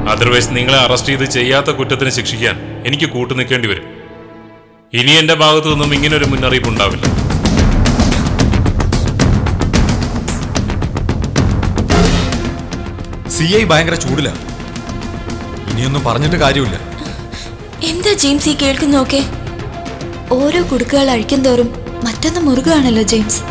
Otherwise നിങ്ങളെ arrest ചെയ്ത് ചെയ്യാത്ത കുറ്റത്തിന് ശിക്ഷിക്കാൻ എനിക്ക് കൂട്ടു നിൽക്കേണ്ടി വരും ഇനി എന്റെ ഭാഗത്തു നിന്നും ഇങ്ങനൊരു മുന്നറിയിപ്പ് ഉണ്ടാവില്ല സി ഐ ഭയങ്കര ചൂടില്ല ഇനിയൊന്നും പറഞ്ഞിട്ട് കാര്യമില്ല എന്താ ജെയിംസ് ഈ കേൾക്കുന്നൊക്കെ ഓരോ കുടുക്കുകൾ അഴിക്കും തോറും മറ്റൊന്ന് മുറുകയാണല്ലോ ജെയിംസ്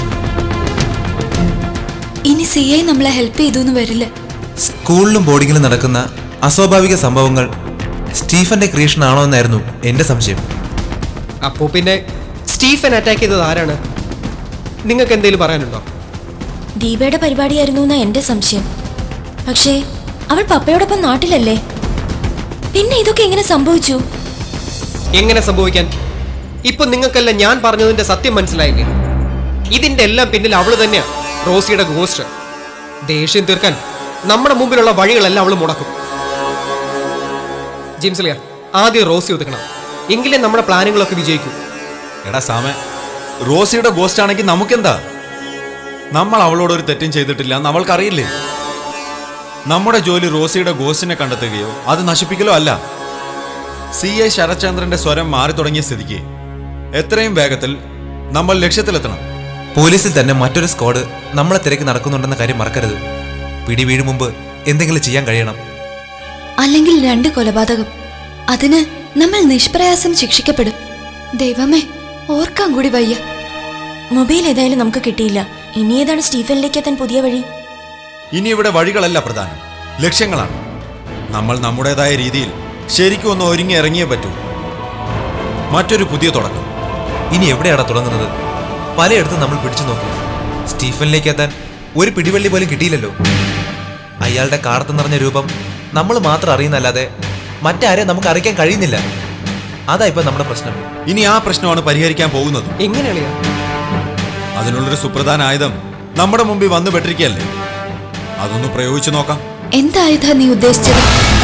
ഇനി സി ഐ നമ്മളെ ഹെൽപ്പ് ചെയ്തു എന്ന് വരില്ല സ്കൂളിലും ബോർഡിങ്ങിലും നടക്കുന്ന അസ്വാഭാവിക സംഭവങ്ങൾ സ്റ്റീഫന്റെ ക്രിയേഷൻ ആണോ എന്നായിരുന്നു എന്റെ സംശയം അപ്പോ പിന്നെ സ്റ്റീഫൻ അറ്റാക്ക് ചെയ്തത് ആരാണ് നിങ്ങൾക്ക് എന്തെങ്കിലും പറയാനുണ്ടോ ദീപയുടെ പരിപാടിയായിരുന്നു എന്നാ എന്റെ സംശയം പക്ഷേ അവൾ പപ്പയോടൊപ്പം നാട്ടിലല്ലേ പിന്നെ ഇതൊക്കെ എങ്ങനെ സംഭവിച്ചു എങ്ങനെ സംഭവിക്കാൻ ഇപ്പൊ നിങ്ങൾക്കെല്ലാം ഞാൻ പറഞ്ഞതിന്റെ സത്യം മനസ്സിലായില്ലേ ഇതിന്റെ എല്ലാം പിന്നിൽ അവള് തന്നെയാ റോസിയുടെ ഗോസ്റ്റ് ദേഷ്യം തീർക്കാൻ നമ്മുടെ മുമ്പിലുള്ള വഴികളെല്ലാം അവള് മുടക്കും ജിംസ്ലിയ ആദ്യം റോസി ഒതുക്കണം എങ്കിലേ നമ്മുടെ പ്ലാനുകളൊക്കെ വിജയിക്കൂ എടാ സാമേ റോസിയുടെ ഗോസ്റ്റ് ആണെങ്കിൽ നമുക്കെന്താ നമ്മൾ അവളോട് ഒരു തെറ്റും ചെയ്തിട്ടില്ല എന്ന് അവൾക്കറിയില്ലേ നമ്മുടെ ജോലി റോസിയുടെ ഗോസ്റ്റിനെ കണ്ടെത്തുകയോ അത് നശിപ്പിക്കലോ അല്ല സി എ ശരത്ചന്ദ്രന്റെ സ്വരം മാറി തുടങ്ങിയ സ്ഥിതിക്ക് എത്രയും വേഗത്തിൽ നമ്മൾ ലക്ഷ്യത്തിലെത്തണം പോലീസിൽ തന്നെ മറ്റൊരു സ്ക്വാഡ് നമ്മളെ തിരക്കി നടക്കുന്നുണ്ടെന്ന കാര്യം മറക്കരുത് പിടി വീഴും മുമ്പ് എന്തെങ്കിലും ചെയ്യാൻ കഴിയണം അല്ലെങ്കിൽ രണ്ട് കൊലപാതകം അതിന് നമ്മൾ നിഷ്പ്രയാസം ശിക്ഷിക്കപ്പെടും ദൈവമേ ഓർക്കാൻ കൂടി വയ്യ മൊബൈൽ ഏതായാലും നമുക്ക് കിട്ടിയില്ല ഇനി ഏതാണ് സ്റ്റീഫനിലേക്ക് എത്താൻ പുതിയ വഴി ഇനി ഇവിടെ വഴികളല്ല പ്രധാനം ലക്ഷ്യങ്ങളാണ് നമ്മൾ നമ്മുടേതായ രീതിയിൽ ശരിക്കും ഒന്ന് ഒരുങ്ങി ഇറങ്ങിയേ പറ്റൂ മറ്റൊരു പുതിയ തുടക്കം ഇനി എവിടെയാണ് തുടങ്ങുന്നത് പലയിടത്തും നമ്മൾ പിടിച്ചു നോക്കി സ്റ്റീഫനിലേക്ക് എത്താൻ ഒരു പിടിവള്ളി പോലും കിട്ടിയില്ലല്ലോ അയാളുടെ കാർത്ത് നിറഞ്ഞ രൂപം നമ്മൾ മാത്രം അറിയുന്നല്ലാതെ മറ്റാരെ നമുക്ക് അറിയിക്കാൻ കഴിയുന്നില്ല അതാ ഇപ്പൊ നമ്മുടെ പ്രശ്നം ഇനി ആ പ്രശ്നമാണ് പരിഹരിക്കാൻ പോകുന്നത് എങ്ങനെയാളിയാ അതിനുള്ളൊരു സുപ്രധാന ആയുധം നമ്മുടെ മുമ്പിൽ വന്നു പെട്ടിരിക്കുകയല്ലേ അതൊന്ന് പ്രയോഗിച്ചു നോക്കാം എന്തായുധ നീ ഉദ്ദേശിച്ചത്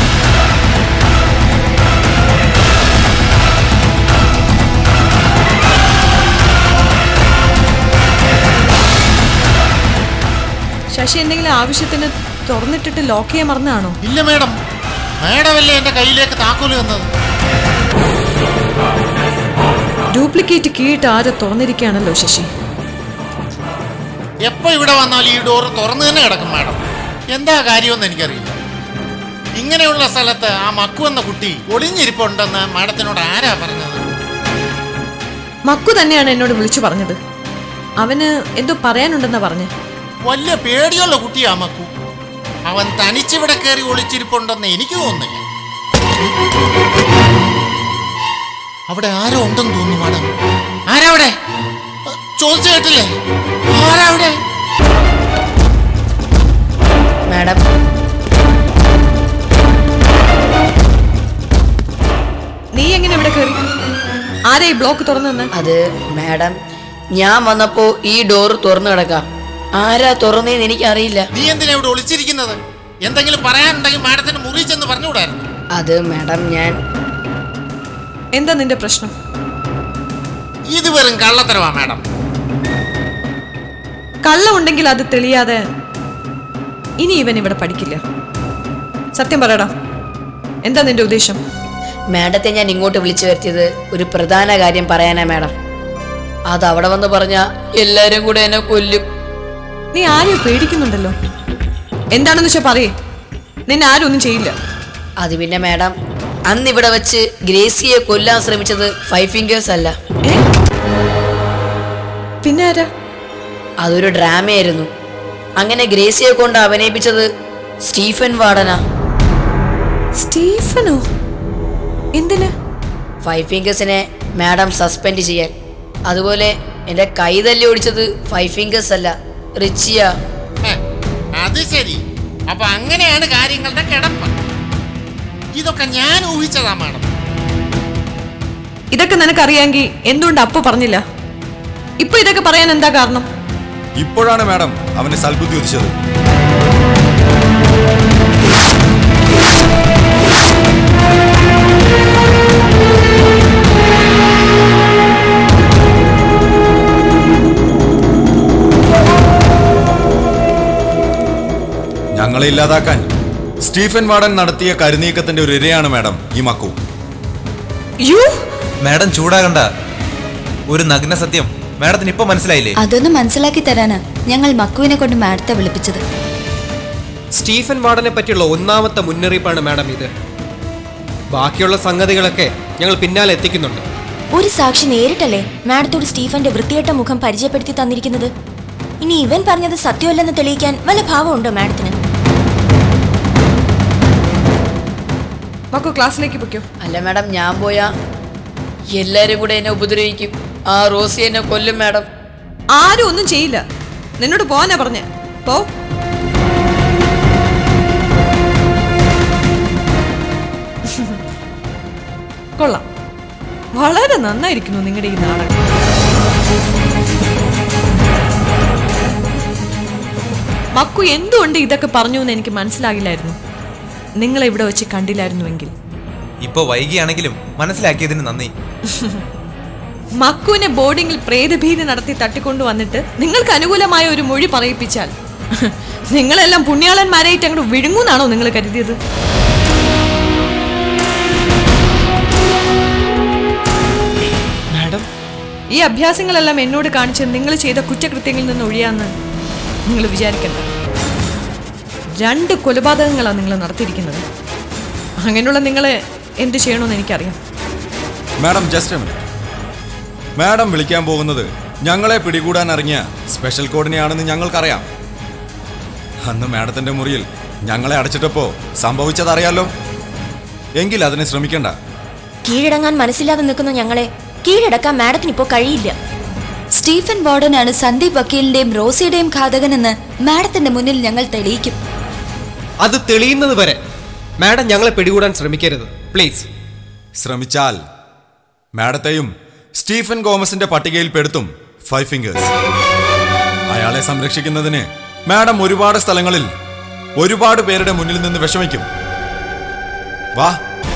ശശി എന്തെങ്കിലും ആവശ്യത്തിന് തുറന്നിട്ടിട്ട് ലോക്ക് ചെയ്യാൻ മറന്നാണോ ഇല്ല മേഡം മേഡമല്ലേ എന്റെ കയ്യിലേക്ക് താക്കോല് തന്നത് ഡ്യൂപ്ലിക്കേറ്റ് കീയിട്ട് ആരെ തുറന്നിരിക്കുകയാണല്ലോ ശശി എപ്പോ ഇവിടെ വന്നാലും ഈ ഡോർ തുറന്നു തന്നെ കിടക്കും മാഡം എന്താ കാര്യമെന്ന് എനിക്കറിയില്ല ഇങ്ങനെയുള്ള സ്ഥലത്ത് ആ മക്കു എന്ന കുട്ടി ഒളിഞ്ഞിരിപ്പുണ്ടെന്ന് മാഡത്തിനോട് ആരാ പറഞ്ഞത് മക്കു തന്നെയാണ് എന്നോട് വിളിച്ചു പറഞ്ഞത് അവന് എന്തോ പറയാനുണ്ടെന്നാ പറഞ്ഞ് വലിയ പേടിയുള്ള കുട്ടിയാ മക്കു അവൻ തനിച്ചിവിടെ കയറി ഒളിച്ചിരിപ്പുണ്ടെന്ന് എനിക്ക് തോന്നുന്നില്ല അവിടെ ആരോ ഉണ്ടെന്ന് തോന്നുന്നു മാഡം ആരാ അവിടെ അഹ്, ചോദിച്ചു കേട്ടില്ലേ ആരാ അവിടെ മാഡം നീ എങ്ങനെ ഇവിടെ കയറി ആരാ ഈ ബ്ലോക്ക് തുറന്നെന്ന് അത് മാഡം ഞാൻ വന്നപ്പോ ഈ ഡോർ തുറന്നു കിടക്കാം ആരാ തുറന്നേന്ന് എനിക്കറിയില്ല നീ എന്തിനാ ഇവിടെ ഒളിച്ചിരിക്കുന്നത് എന്തെങ്കിലും പറയാനുണ്ടെങ്കിൽ മാഡത്തിന് മുറി ചെന്ന് പറഞ്ഞുകൂടായിരുന്നു അത് മാഡം ഞാൻ എന്താ നിന്റെ പ്രശ്നം ഇത് വെറും കള്ളത്തരവാ മാഡം കള്ളമുണ്ടെങ്കിൽ അത് തെളിയാതെ ഇനി ഇവൻ ഇവിടെ പഠിക്കില്ല സത്യം പറയടാ എന്താ നിന്റെ ഉദ്ദേശം മാഡത്തെ ഞാൻ ഇങ്ങോട്ട് വിളിച്ചു വരുത്തിയത് ഒരു പ്രധാന കാര്യം പറയാനാ മാഡം അത് അവിടെ വന്ന് പറഞ്ഞ എല്ലാരും കൂടെ എന്നെ കൊല്ലും നീ ആരെയോ പേടിക്കുന്നുണ്ടല്ലോ എന്താണെന്ന് വെച്ചാ പറയേ നിന്നെ ആരും ഒന്നും ചെയ്യില്ല അത് പിന്നെ മാഡം അന്ന് ഇവിടെ വെച്ച് ഗ്രേസിയെ കൊല്ലാൻ ശ്രമിച്ചത് ഫൈവ് ഫിംഗേഴ്സ് അല്ല ഏ? പിന്നെ ആരാ അതൊരു ഡ്രാമയായിരുന്നു അങ്ങനെ ഗ്രേസിയെ കൊണ്ട് അഭിനയിപ്പിച്ചത് സ്റ്റീഫൻ വാർഡനാ സ്റ്റീഫനോ എന്തിന് ഫൈവ് ഫിംഗേഴ്സിനെ മാഡം സസ്പെൻഡ് ചെയ്യാൻ അതുപോലെ എൻ്റെ കൈ തല്ലി ഓടിച്ചത് ഫൈവ് ഫിംഗേഴ്സ് അല്ല റിച്ചിയ ഹെ, അത് ശരി അപ്പൊ അങ്ങനെയാണ് കാര്യങ്ങളുടെ കിടപ്പ് ഇതൊക്കെ ഞാൻ ഊഹിച്ചതാ മാഡം ഇതൊക്കെ നിനക്കറിയാമെങ്കിൽ എന്തുകൊണ്ട് അപ്പ പറഞ്ഞില്ല ഇപ്പൊ ഇതൊക്കെ പറയാൻ എന്താ കാരണം ഇപ്പോഴാണ് മാഡം അവനെ സൽബുദ്ധി ഉദിച്ചത് ഞങ്ങളെ ഇല്ലാതാക്കാൻ സ്റ്റീഫൻ വാർഡൻ നടത്തിയ കരുനീക്കത്തിന്റെ ഒരു ഇരയാണ് മാഡം ഈ മക്കു യു മാഡം ചൂടാകണ്ട ഒരു നഗ്ന സത്യം മാഡത്തിന് ഇപ്പൊ മനസ്സിലായില്ലേ അതൊന്ന് മനസ്സിലാക്കി തരാനാ ഞങ്ങൾ മക്കുവിനെ കൊണ്ട് മാഡത്തെ വിളിപ്പിച്ചത് സ്റ്റീഫൻ വാർഡനെ പറ്റിയുള്ള ഒന്നാമത്തെ മുന്നറിയിപ്പാണ് മാഡം ഇത് ബാക്കിയുള്ള സംഗതികളൊക്കെ ഞങ്ങൾ പിന്നാലെ എത്തിക്കുന്നുണ്ട് ഒരു സാക്ഷി നേരിട്ടല്ലേ മാഡത്തോട് സ്റ്റീഫന്റെ വൃത്തികെട്ട മുഖം പരിചയപ്പെടുത്തി തന്നിരിക്കുന്നത് ഇനി ഇവൻ പറഞ്ഞത് സത്യമല്ലെന്ന് തെളിയിക്കാൻ വല്ല ഭാവമുണ്ടോ മാഡത്തിന് മക്കു ക്ലാസ്സിലേക്ക് പൊയ്ക്കോ അല്ല മാഡം ഞാൻ പോയാ എല്ലാരും കൂടെ എന്നെ ഉപദ്രവിക്കും ആ റോസി എന്നെ കൊല്ലും മാഡം ആരും ഒന്നും ചെയ്യില്ല നിന്നോട് പോവാനാ പറഞ്ഞേ പോ കൊള്ളാം വളരെ നന്നായിരിക്കുന്നു നിങ്ങളുടെ ഈ നാടകം മക്കു എന്തുകൊണ്ട് ഇതൊക്കെ പറഞ്ഞു എന്ന് എനിക്ക് മനസ്സിലാകില്ലായിരുന്നു നിങ്ങളെ ഇവിടെ വെച്ച് കണ്ടില്ലായിരുന്നുവെങ്കിൽ ഇപ്പൊ വൈകിയാണെങ്കിലും മനസ്സിലാക്കിയതിന് നന്ദി മക്കുവിനെ ബോർഡിങ്ങിൽ പ്രേതഭീതി നടത്തി തട്ടിക്കൊണ്ടു വന്നിട്ട് നിങ്ങൾക്ക് അനുകൂലമായ ഒരു മൊഴി പറയിപ്പിച്ചാൽ നിങ്ങളെല്ലാം പുണ്യാളന്മാരായിട്ട് അങ്ങോട്ട് വിഴുങ്ങുന്നാണോ നിങ്ങൾ കരുതിയത് മാഡം ഈ അഭ്യാസങ്ങളെല്ലാം എന്നോട് കാണിച്ച് നിങ്ങൾ ചെയ്ത കുറ്റകൃത്യങ്ങളിൽ നിന്ന് ഒഴിയാന്ന് നിങ്ങൾ വിചാരിക്കണ്ട രണ്ട് കൊലപാതകങ്ങളാണ് നിങ്ങൾ നടത്തിയിരിക്കുന്നത് അങ്ങനെയുള്ള നിങ്ങളെ എന്ത് ചെയ്യണമെന്ന് എനിക്കറിയാം മാഡം ജസ്റ്റ് മിനിറ്റ് മാഡം വിളിക്കാൻ പോകുന്നത് ഞങ്ങളെ പിടികൂടാൻ ഇറങ്ങിയ സ്പെഷ്യൽ കോഡിനെയാണെന്ന് ഞങ്ങൾക്കറിയാം അന്ന് മാഡത്തിന്റെ മുറിയിൽ ഞങ്ങളെ അടച്ചിട്ടപ്പോ സംഭവിച്ചതറിയാലോ എങ്കിൽ അതിന് ശ്രമിക്കണ്ട കീഴടങ്ങാൻ മനസ്സില്ലാതെ നിൽക്കുന്ന ഞങ്ങളെ കീഴടക്കാൻ മാഡത്തിന് ഇപ്പോൾ കഴിയില്ല സ്റ്റീഫൻ വാർഡനാണ് സന്ദീപ് വക്കീലിന്റെയും റോസിയുടെയും ഘാതകനെന്ന് മാഡത്തിന്റെ മുന്നിൽ ഞങ്ങൾ തെളിയിക്കും അത് തെളിയുന്നത് വരെ മാഡം ഞങ്ങളെ പിടികൂടാൻ ശ്രമിക്കരുത് പ്ലീസ് ശ്രമിച്ചാൽ മാഡത്തെയും സ്റ്റീഫൻ ഗോമസിന്റെ പട്ടികയിൽ പെടുത്തും ഫൈവ് ഫിംഗേഴ്സ് അയാളെ സംരക്ഷിക്കുന്നതിന് മാഡം ഒരുപാട് സ്ഥലങ്ങളിൽ ഒരുപാട് പേരുടെ മുന്നിൽ നിന്ന് വിഷമിക്കും വാ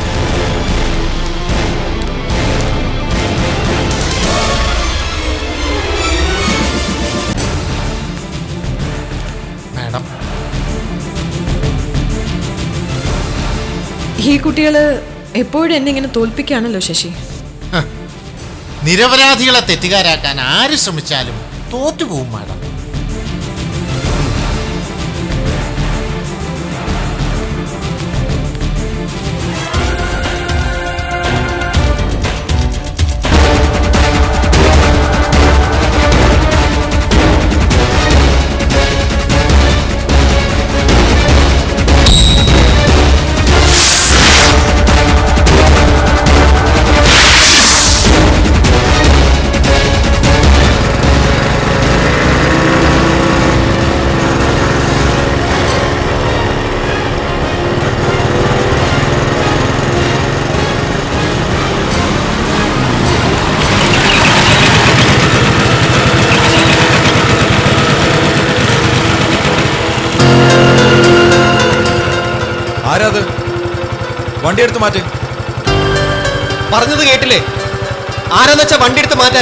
മാഡം ഈ കുട്ടികള് എപ്പോഴും എന്നെ ഇങ്ങനെ തോൽപ്പിക്കുകയാണല്ലോ ശശി ഹ്. നിരപരാധികളെ തെറ്റുകാരാക്കാൻ ആര് ശ്രമിച്ചാലും തോറ്റുപോകും മാഡം ആരാത് വണ്ടി എടുത്ത് മാറ്റ് പറഞ്ഞത് കേട്ടില്ലേ ആരാന്ന് വെച്ചാ വണ്ടി എടുത്ത് മാറ്റാൻ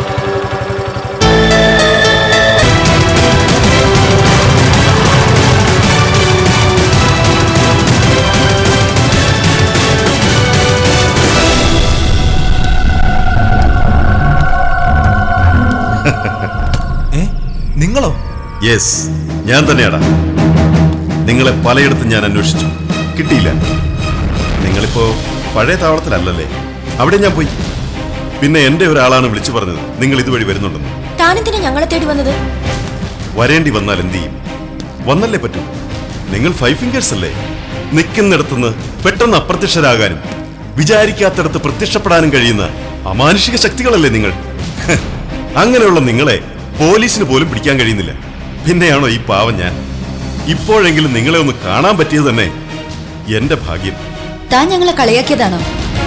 ഏ നിങ്ങളോ യെസ് ഞാൻ തന്നെയാടാ നിങ്ങളെ പലയിടത്തും ഞാൻ അന്വേഷിച്ചു കിട്ടിയില്ല നിങ്ങളിപ്പോ പഴയ താവളത്തിലല്ലല്ലേ അവിടെ ഞാൻ പോയി പിന്നെ എന്റെ ഒരാളാണ് വിളിച്ചു പറഞ്ഞത് നിങ്ങൾ ഇതുവഴി വരുന്നുണ്ടെന്ന് താനെന്തിനാ ഞങ്ങളെ തേടി വന്നത് വരേണ്ടി വന്നാൽ എന്ത് ചെയ്യും വന്നല്ലേ പറ്റൂ നിങ്ങൾ ഫൈവ് ഫിംഗേഴ്സ് അല്ലേ നിൽക്കുന്നിടത്തുനിന്ന് പെട്ടെന്ന് അപ്രത്യക്ഷരാകാനും വിചാരിക്കാത്തിടത്ത് പ്രത്യക്ഷപ്പെടാനും കഴിയുന്ന അമാനുഷിക ശക്തികളല്ലേ നിങ്ങൾ ഹ്, അങ്ങനെയുള്ള നിങ്ങളെ പോലീസിന് പോലും പിടിക്കാൻ കഴിയുന്നില്ല പിന്നെയാണോ ഈ പാവം ഞാൻ ഇപ്പോഴെങ്കിലും നിങ്ങളെ ഒന്ന് കാണാൻ പറ്റിയത് തന്നെ എന്റെ ഭാഗ്യം താൻ ഞങ്ങളെ കളിയാക്കിയതാണോ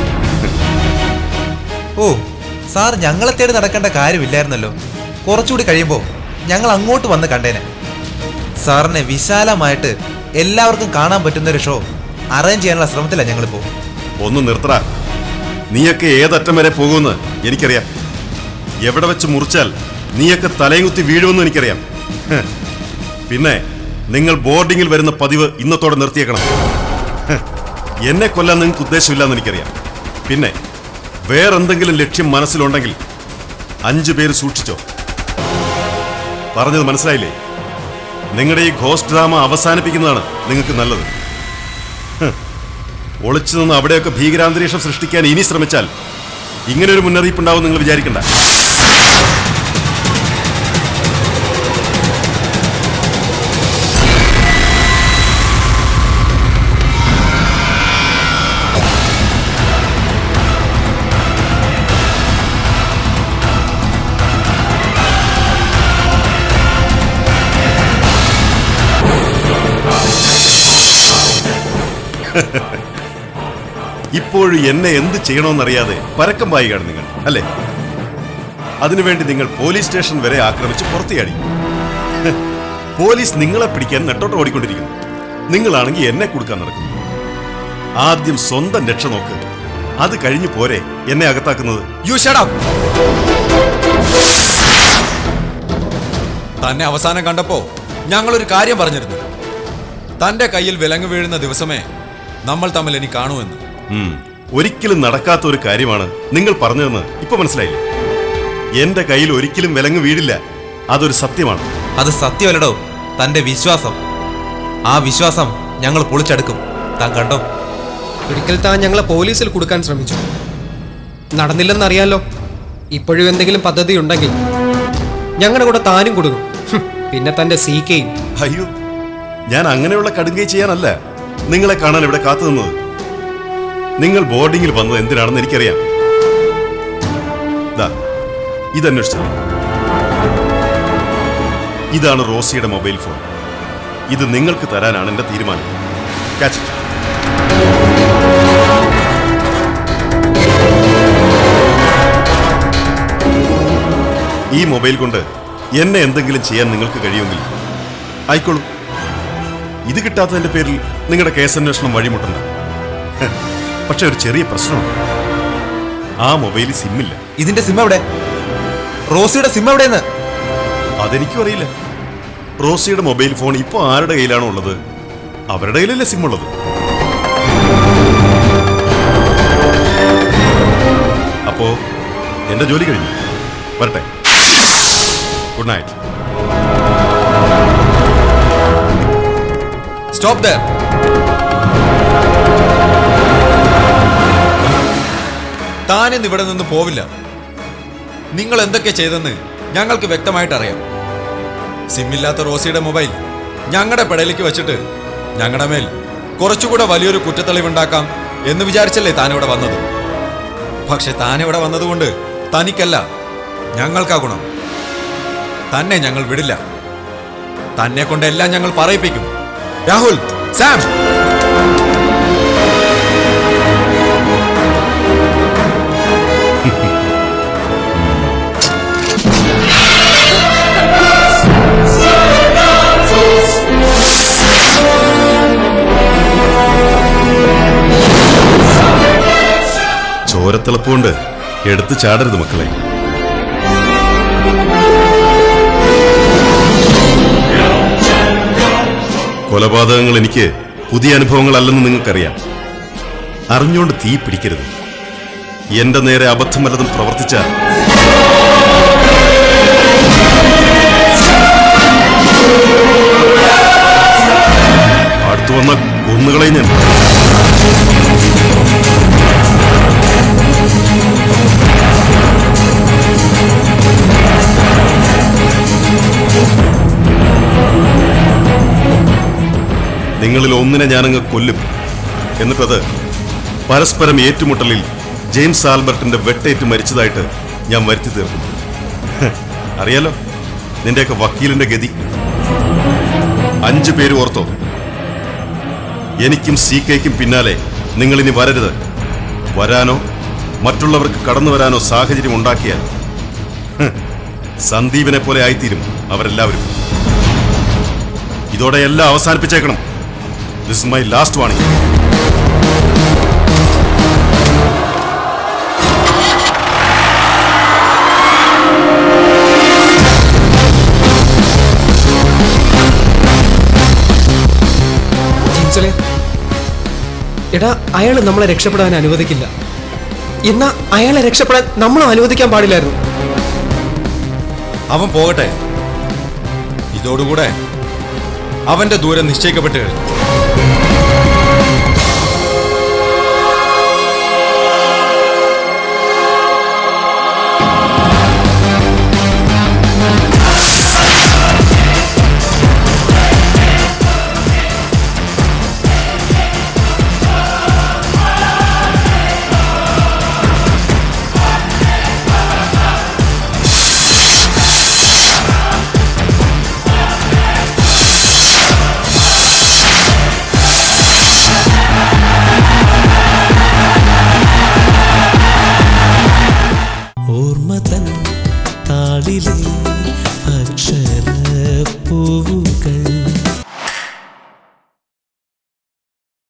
ഓ സാർ ഞങ്ങളെ തേടി നടക്കേണ്ട കാര്യമില്ലായിരുന്നല്ലോ കുറച്ചുകൂടി കഴിയുമ്പോൾ ഞങ്ങൾ അങ്ങോട്ട് വന്ന് കണ്ടേനെ സാറിനെ വിശാലമായിട്ട് എല്ലാവർക്കും കാണാൻ പറ്റുന്ന ഒരു ഷോ അറേഞ്ച് ചെയ്യാനുള്ള ശ്രമത്തിലാണ് ഞങ്ങളിപ്പോ ഒന്ന് നിർത്തറ നീയൊക്കെ ഏതറ്റം വരെ പോകുമെന്ന് എനിക്കറിയാം എവിടെ വെച്ച് മുറിച്ചാൽ നീയൊക്കെ തലയും കുത്തി വീഴുമെന്ന് എനിക്കറിയാം ഹ്. പിന്നെ നിങ്ങൾ ബോർഡിങ്ങിൽ വരുന്ന പതിവ് ഇന്നത്തോടെ നിർത്തിയേക്കണം ഹ്, എന്നെ കൊല്ലാൻ നിങ്ങൾക്ക് ഉദ്ദേശമില്ലെന്ന് എനിക്കറിയാം പിന്നെ വേറെന്തെങ്കിലും ലക്ഷ്യം മനസ്സിലുണ്ടെങ്കിൽ അഞ്ചു പേര് സൂക്ഷിച്ചോ പറഞ്ഞത് മനസ്സിലായില്ലേ നിങ്ങളുടെ ഈ ഘോസ്റ്റ് ഡ്രാമ അവസാനിപ്പിക്കുന്നതാണ് നിങ്ങൾക്ക് നല്ലത് ഹ്, ഒളിച്ചു നിന്ന് അവിടെയൊക്കെ ഭീകരാന്തരീക്ഷം സൃഷ്ടിക്കാൻ ഇനി ശ്രമിച്ചാൽ ഇങ്ങനെ ഒരു മുന്നറിയിപ്പ് ഉണ്ടാവും നിങ്ങൾ വിചാരിക്കണ്ട ഇപ്പോഴും എന്നെ എന്ത് ചെയ്യണമെന്നറിയാതെ പരക്കം പായുകയാണ് നിങ്ങൾ അല്ലേ അതിനുവേണ്ടി നിങ്ങൾ പോലീസ് സ്റ്റേഷൻ വരെ ആക്രമിച്ച് പുറത്തിയാടി ഹ്, പോലീസ് നിങ്ങളെ പിടിക്കാൻ നെട്ടോട്ട് ഓടിക്കൊണ്ടിരിക്കുന്നു നിങ്ങളാണെങ്കിൽ എന്നെ കൊടുക്കാൻ നടക്കുന്നു ആദ്യം സ്വന്തം രക്ഷ നോക്ക് അത് കഴിഞ്ഞു പോരെ എന്നെ അകത്താക്കുന്നത് യു ഷടപ്പ് തന്നെ അവസാനം കണ്ടപ്പോ ഞങ്ങളൊരു കാര്യം പറഞ്ഞിരുന്നു തന്റെ കയ്യിൽ വിലങ്ങ് വീഴുന്ന ദിവസമേ നമ്മൾ തമ്മിൽ ഇനി കാണുമെന്ന് ഉം, ഒരിക്കലും നടക്കാത്ത ഒരു കാര്യമാണ് നിങ്ങൾ പറഞ്ഞതെന്ന് ഇപ്പൊ മനസ്സിലായില്ലേ എന്റെ കയ്യിൽ ഒരിക്കലും വിലങ്ങ് വീഴില്ല അതൊരു സത്യമാണ് അത് സത്യമല്ലടോ തന്റെ വിശ്വാസം ആ വിശ്വാസം ഞങ്ങൾ പൊളിച്ചെടുക്കും താൻ കണ്ടോ ഒരിക്കൽ താൻ ഞങ്ങളെ പോലീസിൽ കൊടുക്കാൻ ശ്രമിച്ചു നടന്നില്ലെന്നറിയാലോ ഇപ്പോഴും എന്തെങ്കിലും പദ്ധതി ഉണ്ടെങ്കിൽ ഞങ്ങളുടെ കൂടെ താനും കൊടുക്കും ഹും, പിന്നെ തന്റെ സി കെയും അയ്യോ ഞാൻ അങ്ങനെയുള്ള കടുങ്കൈ ചെയ്യാനല്ല നിങ്ങളെ കാണാൻ ഇവിടെ കാത്തു നിന്നത് നിങ്ങൾ ബോർഡിങ്ങിൽ വന്നത് എന്തിനാണെന്ന് എനിക്കറിയാം ദാ, ഇതന്വേഷിച്ചത് ഇതാണ് റോസിയുടെ മൊബൈൽ ഫോൺ ഇത് നിങ്ങൾക്ക് തരാനാണ് എന്റെ തീരുമാനം Catch it. ഈ മൊബൈൽ കൊണ്ട് എന്നെ എന്തെങ്കിലും ചെയ്യാൻ നിങ്ങൾക്ക് കഴിയുമെങ്കിൽ ആയിക്കോളൂ ഇത് കിട്ടാത്തതിന്റെ പേരിൽ നിങ്ങളുടെ കേസന്വേഷണം വഴിമുട്ടണ്ട ഹ്, പക്ഷെ ഒരു ചെറിയ പ്രശ്നമുണ്ട് ആ മൊബൈലിൽ സിമ്മില്ല ഇതിന്റെ സിം എവിടെ റോസിയുടെ സിം എവിടെയെന്ന് അതെനിക്കും അറിയില്ല റോസിയുടെ മൊബൈൽ ഫോൺ ഇപ്പോൾ ആരുടെ കയ്യിലാണോ ഉള്ളത് അവരുടെ കയ്യിലല്ലേ സിം ഉള്ളത് അപ്പോ എന്റെ ജോലി കഴിഞ്ഞു വരട്ടെ ഗുഡ് നൈറ്റ് സ്റ്റോപ്പ് ദർ താനിന്ന് ഇവിടെ നിന്ന് പോവില്ല നിങ്ങൾ എന്തൊക്കെ ചെയ്തെന്ന് ഞങ്ങൾക്ക് വ്യക്തമായിട്ട് അറിയാം സിമ്മില്ലാത്ത റോസിയുടെ മൊബൈൽ ഞങ്ങളുടെ പെടലേക്ക് വെച്ചിട്ട് ഞങ്ങളുടെ മേൽ കുറച്ചുകൂടെ വലിയൊരു കുറ്റത്തെളിവുണ്ടാക്കാം എന്ന് വിചാരിച്ചല്ലേ താനിവിടെ വന്നത് പക്ഷെ താനിവിടെ വന്നതുകൊണ്ട് തനിക്കല്ല ഞങ്ങൾക്കാ ഗുണം തന്നെ ഞങ്ങൾ വിടില്ല തന്നെ കൊണ്ടെല്ലാം ഞങ്ങൾ പറയിപ്പിക്കും രാഹുൽ സാം ചോരത്തിളപ്പുകൊണ്ട് എടുത്തു ചാടരുത് മക്കളെ കൊലപാതകങ്ങൾ എനിക്ക് പുതിയ അനുഭവങ്ങളല്ലെന്ന് നിങ്ങൾക്കറിയാം അറിഞ്ഞുകൊണ്ട് തീ പിടിക്കരുത് എന്റെ നേരെ അബദ്ധം വല്ലതും പ്രവർത്തിച്ചാൽ അടുത്തു വന്ന കൊന്നുകളെ ഞാൻ നിങ്ങളിൽ ഒന്നിനെ ഞാനങ്ങ് കൊല്ലും എന്നിട്ടത് പരസ്പരം ഏറ്റുമുട്ടലിൽ ജെയിംസ് ആൽബർട്ടിന്റെ വെട്ടേറ്റ് മരിച്ചതായിട്ട് ഞാൻ വരുത്തി തീർക്കും ഹ്, അറിയാലോ നിന്റെയൊക്കെ വക്കീലിന്റെ ഗതി അഞ്ചു പേര് ഓർത്തോ എനിക്കും സി കെക്കും പിന്നാലെ നിങ്ങൾ ഇനി വരരുത് വരാനോ മറ്റുള്ളവർക്ക് കടന്നു വരാനോ സാഹചര്യം ഉണ്ടാക്കിയാൽ ഹ്, സന്ദീപിനെ പോലെ ആയിത്തീരും അവരെല്ലാവരും ഇതോടെ എല്ലാം അവസാനിപ്പിച്ചേക്കണം ദിസ് മൈ ലാസ്റ്റ് വാണിംഗ് എടാ അയാൾ നമ്മളെ രക്ഷപ്പെടാൻ അനുവദിക്കില്ല എന്നാ അയാളെ രക്ഷപ്പെടാൻ നമ്മളും അനുവദിക്കാൻ പാടില്ലായിരുന്നു അവൻ പോകട്ടെ ഇതോടുകൂടെ അവന്റെ ദൂരം നിശ്ചയിക്കപ്പെട്ട് കഴിഞ്ഞു